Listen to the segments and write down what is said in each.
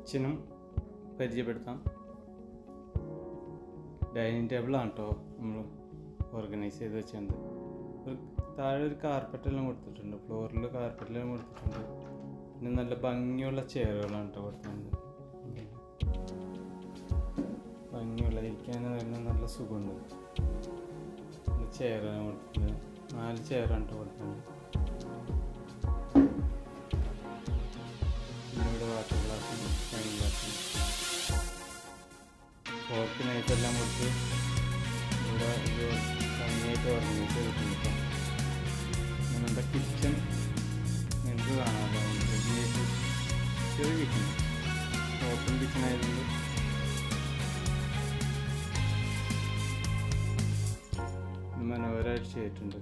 കിച്ചണും പരിചയപ്പെടുത്താം ഡൈനിങ് ടേബിളാണ് കേട്ടോ നമ്മൾ ഓർഗനൈസ് ചെയ്ത് വെച്ചിട്ടുണ്ട് ഒരു താഴെ ഒരു കാർപ്പറ്റെല്ലാം കൊടുത്തിട്ടുണ്ട് ഫ്ലോറിൽ കാർപ്പറ്റെല്ലാം കൊടുത്തിട്ടുണ്ട് പിന്നെ നല്ല ഭംഗിയുള്ള ചെയറുകളാണ് കേട്ടോ കൊടുത്തിട്ടുണ്ട് ഭംഗിയുള്ള ഇരിക്കാൻ തന്നെ നല്ല സുഖമുണ്ട് ചെയറാണ് കൊടുത്തിട്ടുണ്ട് നാല് ചെയറാണ് കേട്ടോ കൊടുത്തിട്ടുണ്ട് പിന്നെ ഇവിടെ വാട്ടർ ഗ്ലാസും വൈൻ ഗ്ലാസും ഫോർക്ക് നൈഫ് എല്ലാം കൊടുത്ത് ഇവിടെ ഇത് ഭംഗിയായിട്ട് ഓർഗനൈസ് ചെയ്തിട്ടുണ്ട് ഇപ്പം നമ്മുടെ കിച്ചൺ നിങ്ങൾക്ക് കാണാമല്ലോ ഭംഗിയായിട്ട് ചെറിയ കിച്ചൺ ഓപ്പൺ കിച്ചൺ ആയതുകൊണ്ട് മനോഹരമായിട്ട് ചെയ്തിട്ടുണ്ട്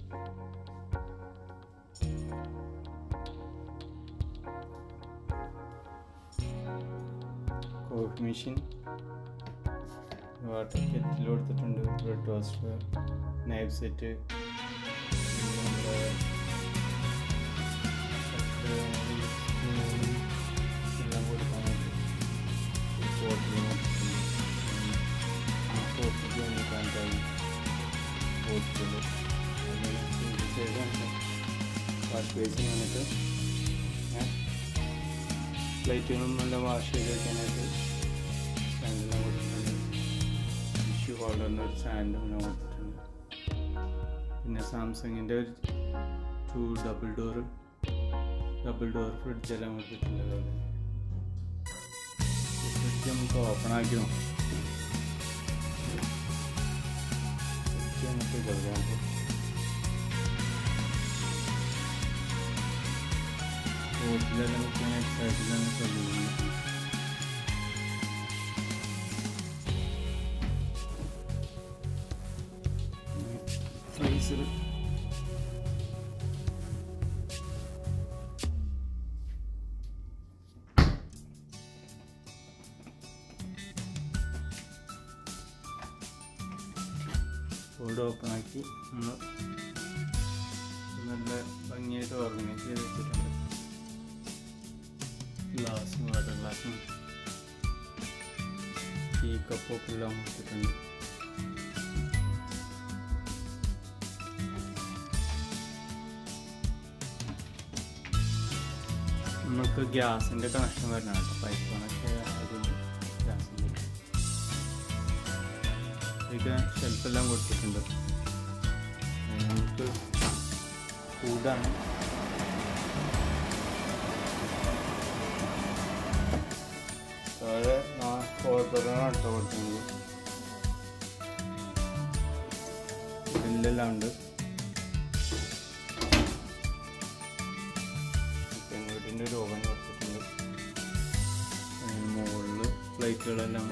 കോഫി മെഷീൻ വാട്ടർ കെറ്റിൽ കൊടുത്തിട്ടുണ്ട് ബ്രെഡ് ടോസ്റ്റർ നൈഫ് സെറ്റ് നമ്മുടെ എല്ലാം കൊടുക്കാനായിട്ട് ബോട്ടിൽ കോഫിക്ക് വേണ്ടിയിട്ടായി ബോട്ടിൽ വാഷ് ബേസിന് വന്നിട്ട് പ്ലേറ്റുകളും നല്ല വാഷ് ചെയ്ത് വെക്കാനായിട്ട് സ്റ്റാൻഡെല്ലാം കൊടുത്തിട്ടുണ്ട് ടിഷ്യൂ ഹോൾഡറിൻ്റെ ഒരു സ്റ്റാൻഡും എല്ലാം കൊടുത്തിട്ടുണ്ട് പിന്നെ സാംസങ്ങിൻ്റെ ഒരു two double door double door fridge എല്ലാം കൊടുത്തിട്ടുണ്ട് അതുപോലെ ഫ്രിഡ്ജ് നമുക്ക് ഓപ്പൺ ആക്കി നോക്കാം ഫ്രിഡ്ജ് നമുക്ക് കൊടുക്കാം ബോട്ടിലെല്ലാം വെക്കാനായിട്ട് സൈഡിലാണ് ശ്രദ്ധിക്കുന്നത് ഫ്രീസർ ബോർഡ് ഓപ്പൺ ആക്കി നമ്മൾ നല്ല ഭംഗിയായിട്ട് ഓർഗനൈസ് ചെയ്ത് വെച്ചിട്ടുണ്ട് ഗ്ലാസും വാട്ടർ ഗ്ലാസും ടീ കപ്പൊക്കെ എല്ലാം വെച്ചിട്ടുണ്ട് നമുക്ക് ഗ്യാസിൻ്റെ കണക്ഷൻ വരണം കേട്ടോ പൈപ്പ് കണക്ഷൻ അതുകൊണ്ട് ഗ്യാസിൻ്റെ ഇതൊക്കെ ഷെൽഫെല്ലാം കൊടുത്തിട്ടുണ്ട് അത് നമുക്ക് ഫുഡാണ് താഴെ കോർപ്പറേറ്റാണ് കേട്ടോ കൊടുക്കുന്നത് ബില്ലെല്ലാം ഉണ്ട് വീടിൻ്റെ ഒരു ഓവൻ കൊടുത്തിട്ടുണ്ട് മുകളിൽ ഫ്ലൈറ്റുകളെല്ലാം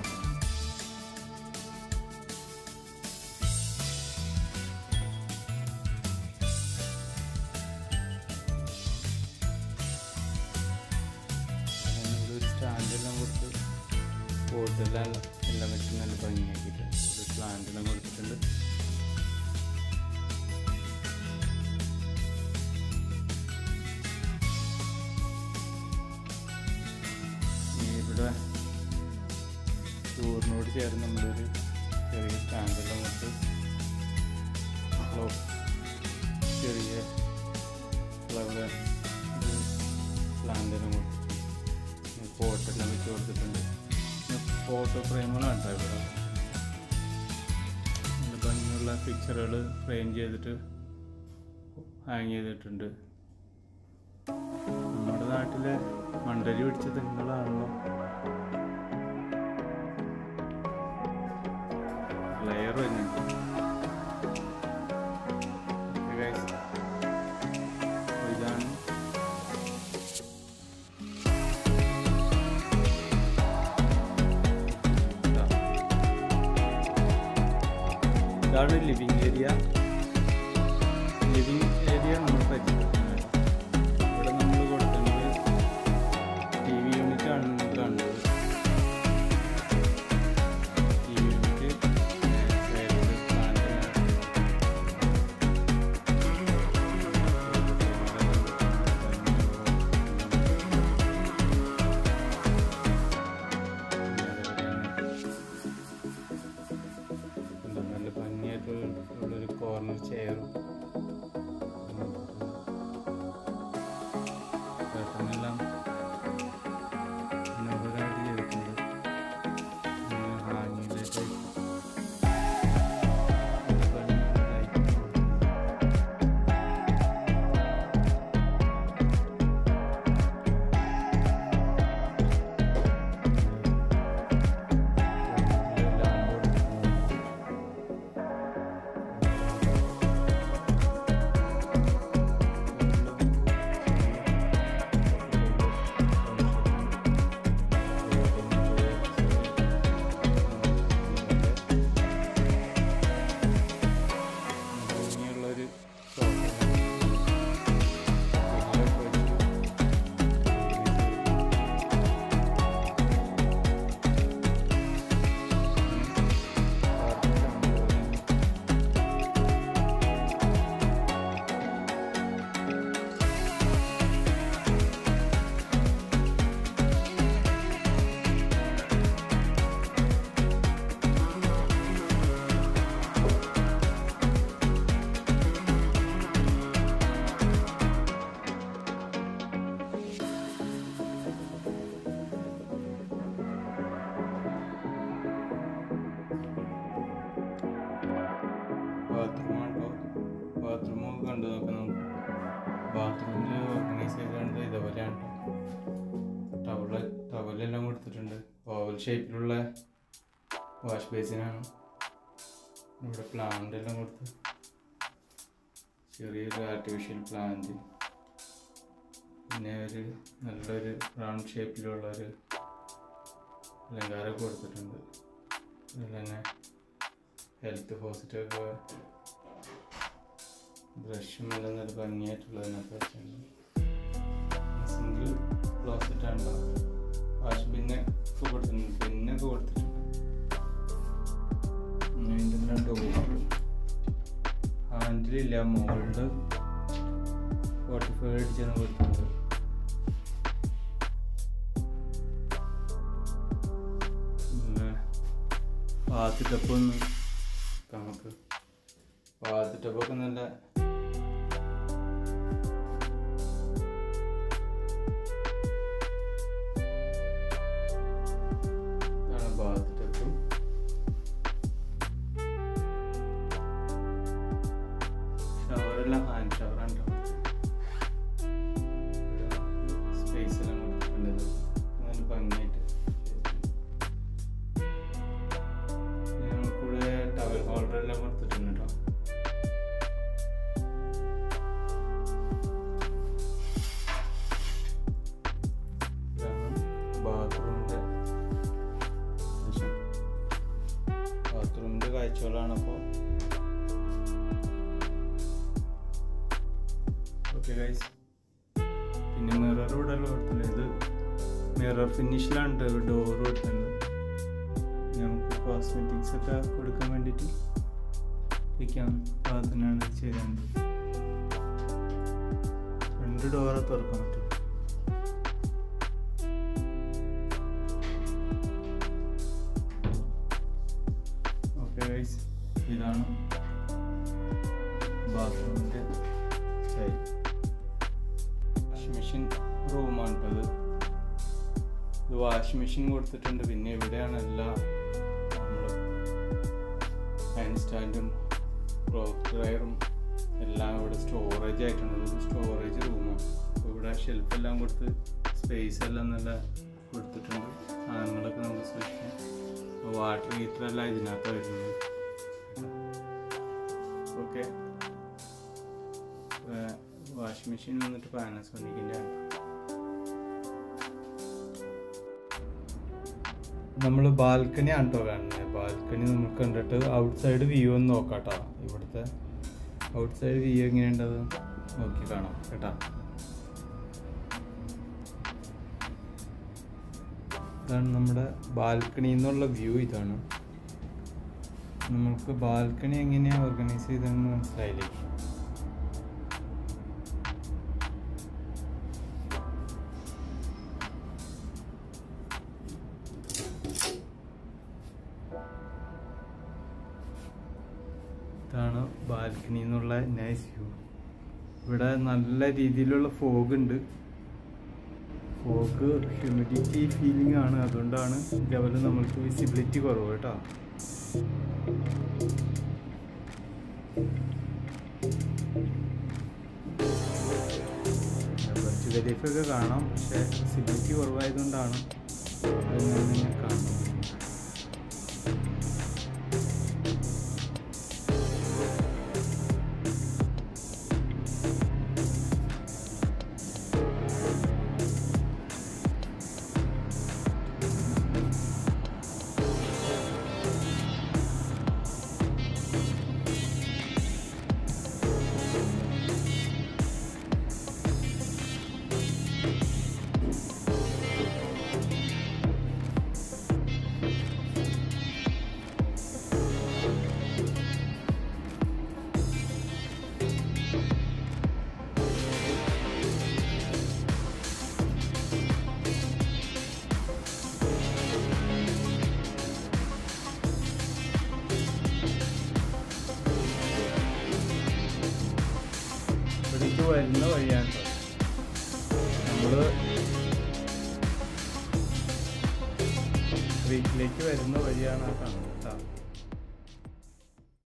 ഒരു സ്റ്റാൻഡെല്ലാം കൊടുത്ത് ബോട്ടെല്ലാം എല്ലാം വെച്ച് നല്ല ഭംഗിയാക്കിയിട്ടുണ്ട് ഒരു പ്ലാന്റെല്ലാം കൊടുത്തിട്ടുണ്ട് ഇനി ഇവിടെ ചോറിനോട് ചേർന്ന് നമ്മളൊരു ചെറിയ സ്റ്റാൻഡെല്ലാം കൊടുത്ത് ഫ്ലോ- ചെറിയ ഫ്ലവർ പ്ലാന്റെല്ലാം കൊടുത്തിട്ടുണ്ട് ഫോട്ടോയെല്ലാം വെച്ച് കൊടുത്തിട്ടുണ്ട് ഫോട്ടോ ഫ്രെയിമുകളാണ് കേട്ടോ ഇവിടെ നല്ല ഭംഗിയുള്ള പിക്ചറുകൾ ഫ്രെയിം ചെയ്തിട്ട് ഹാങ് ചെയ്തിട്ടുണ്ട് നമ്മുടെ നാട്ടിലെ മണ്ടരി പിടിച്ച തെങ്ങുകളാണല്ലോ ലെയർ വരുന്നുണ്ട് Okay, guys. അപ്പോൾ ഇതാണ് ഇതാ. ഇതാണ് ലിവിങ് ഏരിയ ലിവിങ് ഏരിയ നമ്മൾ പരിചയപ്പെടുത്തുന്നത് ഇവിടെ നമ്മൾ കൊടുക്കുന്നത് ടി വി യൂണിറ്റ് ആണ് നിങ്ങൾ കാണുന്നത് ടി വി യൂണിറ്റ് സൈഡിൽ പ്ലാന്റ് ഓവലെല്ലാം കൊടുത്തിട്ടുണ്ട് ഓവൽ ഷേപ്പിലുള്ള വാഷ് ബേസിനാണ് ഇവിടെ പ്ലാന്റ് എല്ലാം കൊടുത്ത് ചെറിയൊരു ആർട്ടിഫിഷ്യൽ പ്ലാന്റ് പിന്നെ ഒരു നല്ലൊരു റൗണ്ട് ഷേപ്പിലുള്ള ഒരു അലങ്കാരം കൊടുത്തിട്ടുണ്ട് അതിൽ തന്നെ ഹെൽത്ത് ഹോസ്പിറ്റലൊക്കെ ബ്രഷും എല്ലാം നല്ല ഭംഗിയായിട്ടുള്ളത് അതിനകത്ത് വെച്ചിട്ടുണ്ട് സിംഗിൾ ക്ലോസറ്റ് ആണ് വാഷ് ബിന്നെ ഒക്കെ കൊടുത്തിട്ടുണ്ട് പിന്നൊക്കെ കൊടുത്തിട്ടുണ്ട് പിന്നെ ഇതിൻ്റെ ഡോർ ഹാൻഡിലില്ല മോൾഡ് ഫോർട്ടി ഫൈവ് അടിച്ചാണ് കൊടുത്തിട്ടുണ്ട് പിന്നെ പാത്ത് ടപ്പൊന്ന് നമുക്ക് പാത്ത് ടപ്പൊക്കെ നല്ല ഇതാണ് ബാത്ത് ടബ് ഷവറെല്ലാം ഹാൻഡ് ഷവറാണ് സ്പേസ് എല്ലാം കൊടുത്തിട്ടുണ്ട് നല്ല ഭംഗിയായിട്ട് പിന്നെ നമുക്കിവിടെ ടവൽ ഹോൾഡർ എല്ലാം കൊടുത്തിട്ടുണ്ട് കേട്ടോ ഇതാണ് ബാത്റൂമിൻ്റെ ബാത്റൂമിൻ്റെ കാഴ്ചകളാണ് അപ്പോൾ ഓക്കെ ഗൈസ് പിന്നെ മിറർ ഇവിടെ കൊടുത്തിട്ടുണ്ട് ഇത് മിറർ ഫിനിഷിലാണ് ഡോർ കൊടുത്തിട്ടുണ്ട് നമുക്ക് കോസ്മെറ്റിക്സ് ഒക്കെ കൊടുക്കാൻ വേണ്ടിയിട്ട് വയ്ക്കാം പാകത്തിനാണ് ചെയ്തത് രണ്ട് ഡോറെ തുറക്കാൻ പറ്റും ഓക്കെ ഗൈസ് ഇതാണ് ബാത്റൂമിൻ്റെ സ്റ്റൈൽ വാഷിംഗ് മെഷീൻ റൂമാണ് കേട്ടത് ഇത് വാഷിംഗ് മെഷീൻ കൊടുത്തിട്ടുണ്ട് പിന്നെ ഇവിടെയാണ് എല്ലാ നമ്മൾ ഹാൻഡ് സ്റ്റാൻഡും ക്ലോത്ത് ഡ്രയറും എല്ലാം ഇവിടെ സ്റ്റോറേജ് ആയിട്ടുണ്ട് ഇത് സ്റ്റോറേജ് റൂമാണ് അപ്പോൾ ഇവിടെ ഷെൽഫെല്ലാം കൊടുത്ത് സ്പേസ് എല്ലാം നല്ല കൊടുത്തിട്ടുണ്ട് സാധനങ്ങളൊക്കെ നമുക്ക് സൂക്ഷിക്കാം വാട്ടർ ഹീറ്റർ എല്ലാം ഇതിനകത്ത് വരുന്നത് ഓക്കെ വാഷിംഗ് മെഷീൻ വന്നിട്ട് പാനസോണിക്കിൻ്റെ നമ്മൾ ബാൽക്കണി ആണ് കേട്ടോ കാണുന്നത് ബാൽക്കണി നമുക്ക് കണ്ടിട്ട് ഔട്ട് സൈഡ് വ്യൂ ഒന്ന് നോക്കാം കേട്ടോ ഇവിടുത്തെ ഔട്ട് സൈഡ് വ്യൂ എങ്ങനെയുണ്ടത് നോക്കി കാണാം കേട്ടോ ഇതാണ് നമ്മുടെ ബാൽക്കണി എന്നുള്ള വ്യൂ ഇതാണ് നമുക്ക് ബാൽക്കണി എങ്ങനെയാണ് ഓർഗനൈസ് ചെയ്തതെന്ന് മനസ്സിലായില്ലേ ഇതാണ് ബാൽക്കണി എന്നുള്ള നൈസ് വ്യൂ ഇവിടെ നല്ല രീതിയിലുള്ള ഫോഗ് ഉണ്ട് ഫോഗ് ഹ്യൂമിഡിറ്റി ഫീലിംഗ് ആണ് അതുകൊണ്ടാണ് ലെവല് നമ്മൾക്ക് വിസിബിലിറ്റി കുറവ് കേട്ടോ ബർച്ച് ഖലീഫൊക്കെ കാണാം പക്ഷെ വിസിബിലിറ്റി കുറവായതുകൊണ്ടാണ് അതിങ്ങനെ കാണുന്നത് ഇവിടേക്ക് വരുന്ന വഴിയാണ് നമ്മള് വീട്ടിലേക്ക് വരുന്ന വഴിയാണ് ആ കാണുന്നത്